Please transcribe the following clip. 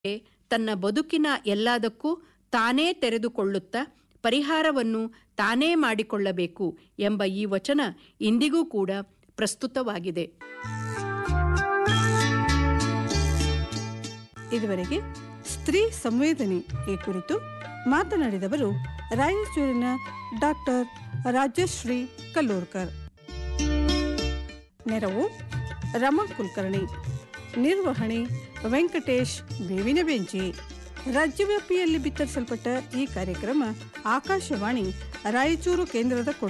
ತನ್ನ ಬದುಕಿನ ಎಲ್ಲದಕ್ಕೂ ತಾನೇ ತೆರೆದುಕೊಳ್ಳುತ್ತಾ ಪರಿಹಾರವನ್ನು ತಾನೇ ಮಾಡಿಕೊಳ್ಳಬೇಕು ಎಂಬ ಈ ವಚನ ಇಂದಿಗೂ ಕೂಡ ಪ್ರಸ್ತುತವಾಗಿದೆ ಇದುವರೆಗೆ ಸ್ತ್ರೀ ಸಂವೇದನೆ ಈ ಕುರಿತು ಮಾತನಾಡಿದವರು ರಾಯಚೂರಿನ ಡಾಕ್ಟರ್ ರಾಜಶ್ರೀ ಕಲ್ಲೂರ್ಕರ್ ನೆರವು ರಮಾ ಕುಲಕರ್ಣಿ ನಿರ್ವಹಣೆ ವೆಂಕಟೇಶ್ ಬೇವಿನ ಬೆಂಚಿ ರಾಜ್ಯವ್ಯಾಪಿಯಲ್ಲಿ ಬಿತ್ತರಿಸಲ್ಪಟ್ಟ ಈ ಕಾರ್ಯಕ್ರಮ ಆಕಾಶವಾಣಿ ರಾಯಚೂರು ಕೇಂದ್ರದ ಕೊಡುಗೆ